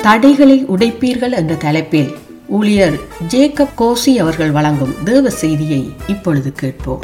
தடைகளை உடைப்பீர்கள் என்ற தலைப்பில் ஊழியர் ஜேக்கப் கோசி அவர்கள் வழங்கும் தேவ செய்தியை இப்பொழுது கேட்போம்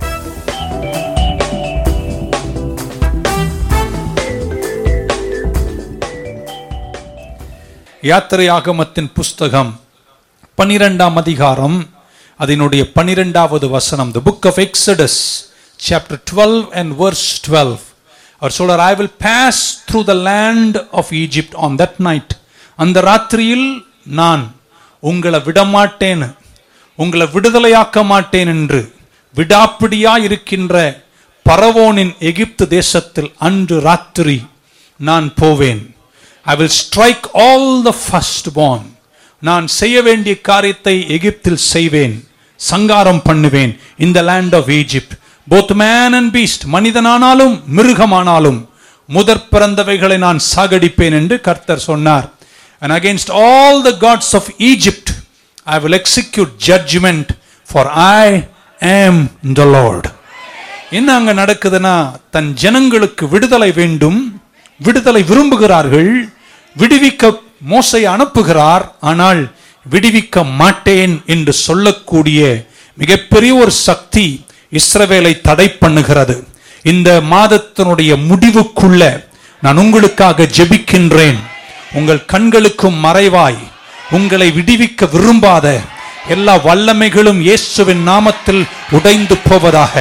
யாத்திரையாகமத்தின் புஸ்தகம் பனிரெண்டாம் அதிகாரம் அதனுடைய பனிரெண்டாவது வசனம் the book of Exodus chapter twelve and verse twelve அவர் சொல்றார் I will pass through the land of Egypt on that night அந்த ராத்திரியில் நான் உங்களை விடமாட்டேன் உங்களை விடுதலையாக்க மாட்டேன் என்று விடாப்பிடியா இருக்கின்ற பரவோனின் எகிப்து தேசத்தில் அன்று ராத்திரி நான் போவேன் I will strike all the first born நான் செய்ய வேண்டிய காரியத்தை எகிப்தில் செய்வேன் சங்காரம் பண்ணுவேன் இந்த land of Egypt both man and beast மனிதனானாலும் மிருகமானாலும் முதற் பிறந்தவைகளை நான் சாகடிப்பேன் என்று கர்த்தர் சொன்னார் and against all the gods of Egypt I will execute judgment for I am the Lord என்ன அங்க நடக்குதுன்னா தன் ஜனங்களுக்கு விடுதலை வேண்டும் விடுதலை விரும்புகிறார்கள் விடுவிக்க மோசை அனுப்புகிறார் ஆனால் விடுவிக்க மாட்டேன் என்று சொல்லக்கூடிய மிகப்பெரிய ஒரு சக்தி இஸ்ரவேலை தடை பண்ணுகிறது இந்த மாதத்தினுடைய முடிவுக்குள்ள நான் உங்களுக்காக ஜெபிக்கின்றேன் உங்கள் கண்களுக்கும் மறைவாய் உங்களை விடுவிக்க விரும்பாத எல்லா வல்லமைகளும் இயேசுவின் நாமத்தில் உடைந்து போவதாக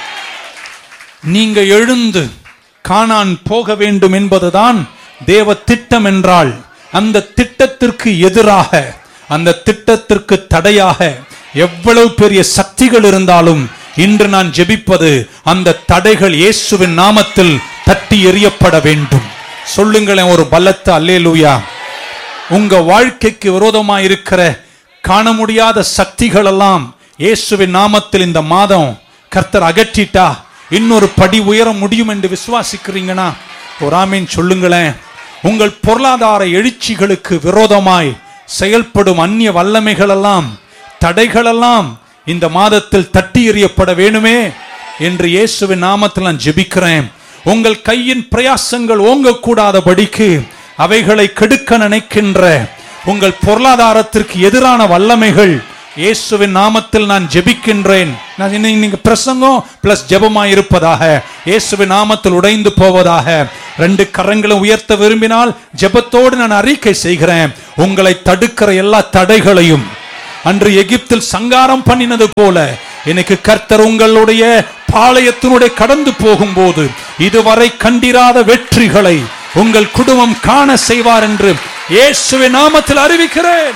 நீங்க எழுந்து காணான் போக வேண்டும் என்பதுதான் தேவ திட்டம் என்றால் அந்த திட்டத்திற்கு எதிராக அந்த திட்டத்திற்கு தடையாக எவ்வளவு பெரிய சக்திகள் இருந்தாலும் இன்று நான் ஜெபிப்பது அந்த தடைகள் இயேசுவின் நாமத்தில் தட்டி எறியப்பட வேண்டும் சொல்லுங்களேன் ஒரு பலத்த அல்லேலூயா உங்க வாழ்க்கைக்கு விரோதமா இருக்கிற காண முடியாத சக்திகள் எல்லாம் இயேசுவின் நாமத்தில் இந்த மாதம் கர்த்தர் அகற்றிட்டா இன்னொரு படி உயர முடியும் என்று விசுவாசிக்கிறீங்கன்னா ஒரு ஆமீன் சொல்லுங்களேன் உங்கள் பொருளாதார எழுச்சிகளுக்கு விரோதமாய் செயல்படும் அந்நிய வல்லமைகள் எல்லாம் தடைகள் எல்லாம் இந்த மாதத்தில் தட்டி எறியப்பட வேணுமே என்று இயேசுவின் நாமத்தில் நான் ஜெபிக்கிறேன் உங்கள் கையின் பிரயாசங்கள் ஓங்கக்கூடாதபடிக்கு அவைகளை கெடுக்க நினைக்கின்ற உங்கள் பொருளாதாரத்திற்கு எதிரான வல்லமைகள் இயேசுவின் நாமத்தில் நான் ஜெபிக்கின்றேன் நான் இன்னைக்கு நீங்க பிரசங்கம் பிளஸ் ஜெபமா இருப்பதாக இயேசுவின் நாமத்தில் உடைந்து போவதாக ரெண்டு கரங்களும் உயர்த்த விரும்பினால் ஜெபத்தோடு நான் அறிக்கை செய்கிறேன் உங்களை தடுக்கிற எல்லா தடைகளையும் அன்று எகிப்தில் சங்காரம் பண்ணினது போல எனக்கு கர்த்தர் உங்களுடைய பாளையத்தினுடைய கடந்து போகும்போது இதுவரை கண்டிராத வெற்றிகளை உங்கள் குடும்பம் காண செய்வார் என்று இயேசுவின் நாமத்தில் அறிவிக்கிறேன்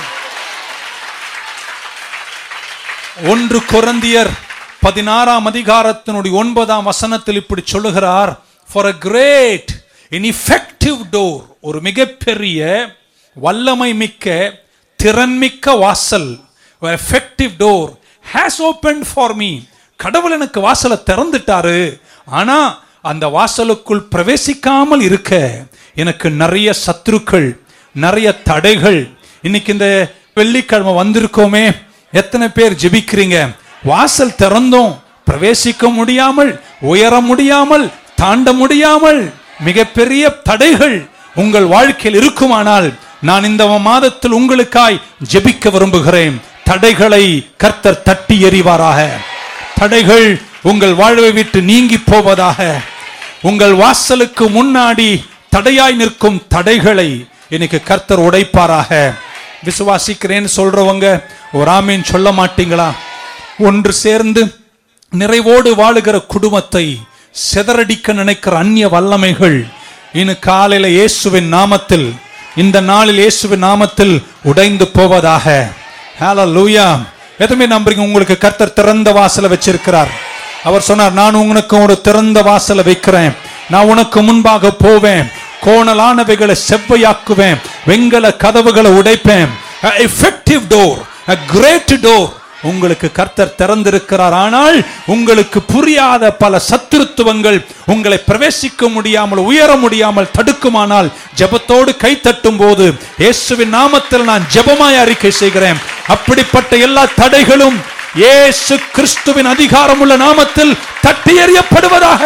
ஒன்று கொரந்தியர் பதினாறாம் அதிகாரத்தினுடைய ஒன்பதாம் வசனத்தில் இப்படி சொல்லுகிறார் for a great in effective door ஒரு மிகப்பெரிய வல்லமை மிக்க திறன்மிக்க வாசல் effective door has open for me கடவுள் எனக்கு வாசலை திறந்துட்டாரு ஆனா அந்த வாசலுக்குள் பிரவேசிக்காமல் இருக்க எனக்கு நிறைய சத்துருக்கள் நிறைய தடைகள் இன்னைக்கு இந்த வெள்ளிக்கிழமை வந்திருக்கோமே எத்தனை பேர் ஜெபிக்கிறீங்க வாசல் திறந்தோம் பிரவேசிக்க முடியாமல் உயர முடியாமல் தாண்ட முடியாமல் மிகப்பெரிய தடைகள் உங்கள் வாழ்க்கையில் இருக்குமானால் நான் இந்த மாதத்தில் உங்களுக்காய் ஜெபிக்க விரும்புகிறேன் தடைகளை கர்த்தர் தட்டி எறிவாராக தடைகள் உங்கள் வாழ்வை விட்டு நீங்கி போவதாக உங்கள் வாசலுக்கு முன்னாடி தடையாய் நிற்கும் தடைகளை இன்னைக்கு கர்த்தர் உடைப்பாராக விசுவாசிக்கிறேன்னு சொல்றவங்க ஒரு ஆமீன் சொல்ல மாட்டீங்களா ஒன்று சேர்ந்து நிறைவோடு வாழுகிற குடும்பத்தை சிதறடிக்க நினைக்கிற அந்நிய வல்லமைகள் இன்னும் காலையில இயேசுவின் நாமத்தில் இந்த நாளில் இயேசுவின் நாமத்தில் உடைந்து போவதாக ஹalleluya எதுவுமே நம்புறீங்க உங்களுக்கு கர்த்தர் திறந்த வாசலை வச்சிருக்கிறார் அவர் சொன்னார் நான் உனக்கு ஒரு திறந்த வாசலை வைக்கிறேன் நான் உனக்கு முன்பாக போவேன் கோணலானவைகளை செவ்வையாக்குவேன் வெங்கல கதவுகளை உடைப்பேன் effective door a great door உங்களுக்கு கர்த்தர் திறந்திருக்கிறார் ஆனால் உங்களுக்கு புரியாத பல சத்துருத்துவங்கள் உங்களை பிரவேசிக்க முடியாமல் உயர முடியாமல் தடுக்குமானால் ஜெபத்தோடு கை தட்டும் போது இயேசுவின் நாமத்தில் நான் ஜெபமாய் அறிக்கை செய்கிறேன் அப்படிப்பட்ட எல்லா தடைகளும் இயேசு கிறிஸ்துவின் அதிகாரமுள்ள நாமத்தில் தட்டி எறியப்படுவதாக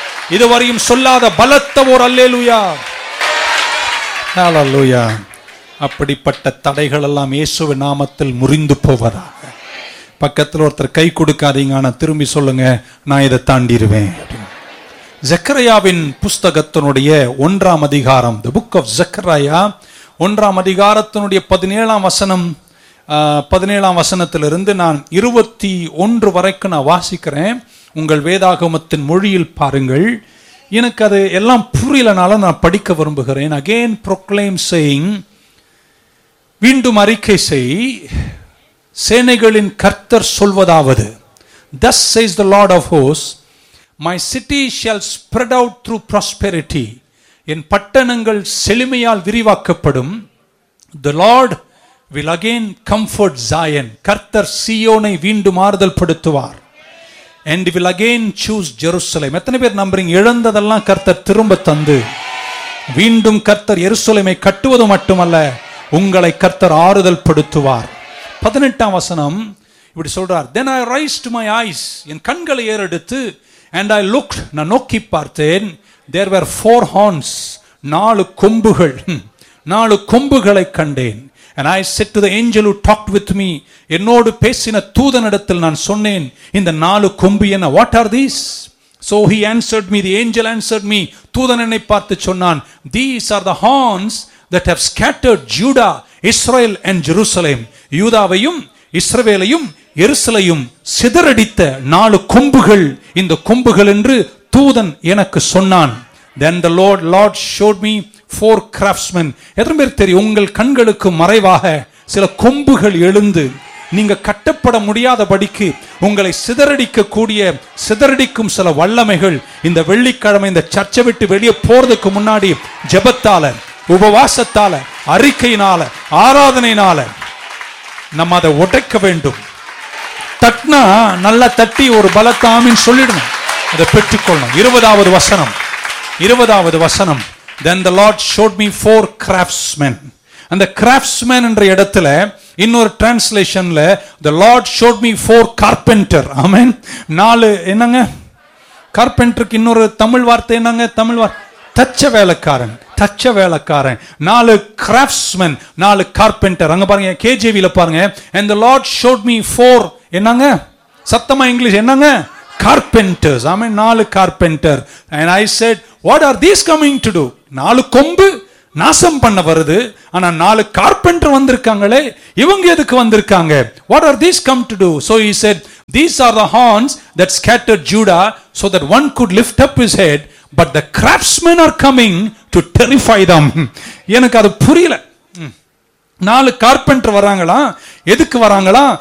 இதுவரையும் சொல்லாத பலத்த ஓர் அல்லேலுயா ஹalleluya அப்படிப்பட்ட தடைகள் எல்லாம் இயேசுவின் நாமத்தில் முறிந்து போவதாக பக்கத்தில் ஒருத்தர் கை கொடுக்காதீங்க ஆனா திரும்பி சொல்லுங்க நான் இதை தாண்டிடுவேன் அப்படின்னு. ஜக்கரையாவின் புஸ்தகத்தினுடைய ஒன்றாம் அதிகாரம் த புக் ஆஃப் ஜக்கரையா ஒன்றாம் அதிகாரத்தினுடைய பதினேழாம் வசனம் ஆஹ், பதினேழாம் வசனத்திலிருந்து நான் இருபத்தி ஒன்று வரைக்கும் நான் வாசிக்கிறேன் உங்கள் வேதாகமத்தின் மொழியில் பாருங்கள் எனக்கு அது எல்லாம் புரியலனாலும் நான் படிக்க விரும்புகிறேன் அகெயின் proclaim saying மீண்டும் அறிக்கை செய் சேனைகளின் கர்த்தர் சொல்வதாவது thus says the lord of hosts my city shall spread out through prosperity என் பட்டணங்கள் செழுமையால் விரிவாக்கப்படும் the lord will again comfort zion கர்த்தர் சீயோனை மீண்டும் ஆறுதல் படுத்துவார் and will again choose jerusalem எத்தனை பேர் நம்புறீங்க இழந்ததெல்லாம் கர்த்தர் திரும்ப தந்து மீண்டும் கர்த்தர் எருசலேமை கட்டுவது மட்டுமல்ல உங்களை கர்த்தர் ஆறுதல் படுத்துவார் பதினெட்டாம் வசனம் இப்படி சொல்றார் then I rise to my eyes என் கண்களை ஏறெடுத்து அண்ட் ஐ லுக் நான் நோக்கி பார்த்தேன் தேர் வேர் ஃபோர் ஹார்ன்ஸ் நாலு கொம்புகள் ஹம், நாலு கொம்புகளை கண்டேன் and I said to the angel who talked with me என்னோடு பேசின தூதனிடத்தில் நான் சொன்னேன் இந்த நாலு கொம்பு என்ன what are these So he answered me, the angel answered me, தூதன் என்னை பார்த்து சொன்னான் these are the horns that have scattered Judah, Israel and Jerusalem யூதாவையும் இஸ்ரவேலையும் எருசலையும் சிதறடித்த நாலு கொம்புகள் இந்த கொம்புகள் என்று தூதன் எனக்கு சொன்னான் then the lord lord showed me four craftsmen எத்தனை பேர் தெரியும் உங்கள் கண்களுக்கு மறைவாக சில கொம்புகள் எழுந்து நீங்க கட்டப்பட முடியாதபடிக்கு உங்களை சிதறடிக்க கூடிய சிதறடிக்கும் சில வல்லமைகள் இந்த வெள்ளிக்கிழமை இந்த சர்ச்சை விட்டு வெளியே போறதுக்கு முன்னாடி ஜெபத்தால உபவாசத்தால அறிக்கையினால ஆராதனையினால நம்ம அதை உடைக்க வேண்டும் தட்டினா நல்லா தட்டி ஒரு பலத்தாமின்னு சொல்லிடணும் அதை பெற்றுக்கொள்ளணும் இருபதாவது வசனம் இருபதாவது வசனம் then the lord showed me four craftsmen அந்த craftsmen என்ற இடத்துல இன்னொரு டிரான்ஸ்லேஷன்ல the lord showed me four carpenter ஆமென் நாலு என்னங்க கார்பெண்டருக்கு இன்னொரு தமிழ் வார்த்தை என்னங்க தமிழ் வார்த்தை தச்ச வேலைக்காரன் தச்ச வேலைக்காரன் நாலு கிராஃப்ட்ஸ்மேன் நாலு கார்பெண்டர் அங்க பாருங்க கேஜேவில பாருங்க and the lord showed me four என்னங்க சத்தமா இங்கிலீஷ் என்னங்க கார்பெண்டர்ஸ் ஆமே நாலு carpenter and i said what are these coming to do நாலு கொம்பு நாசம் பண்ண வருது ஆனா நாலு கார்பெண்டர் வந்திருக்காங்களே இவங்க எதுக்கு வந்திருக்காங்க what are these come to do so he said these are the horns that scattered judah so that one could lift up his head but the craftsmen are coming to terrify them எனக்கு அது புரியல ம். நாலு carpenter வராங்களா எதுக்கு வராங்களா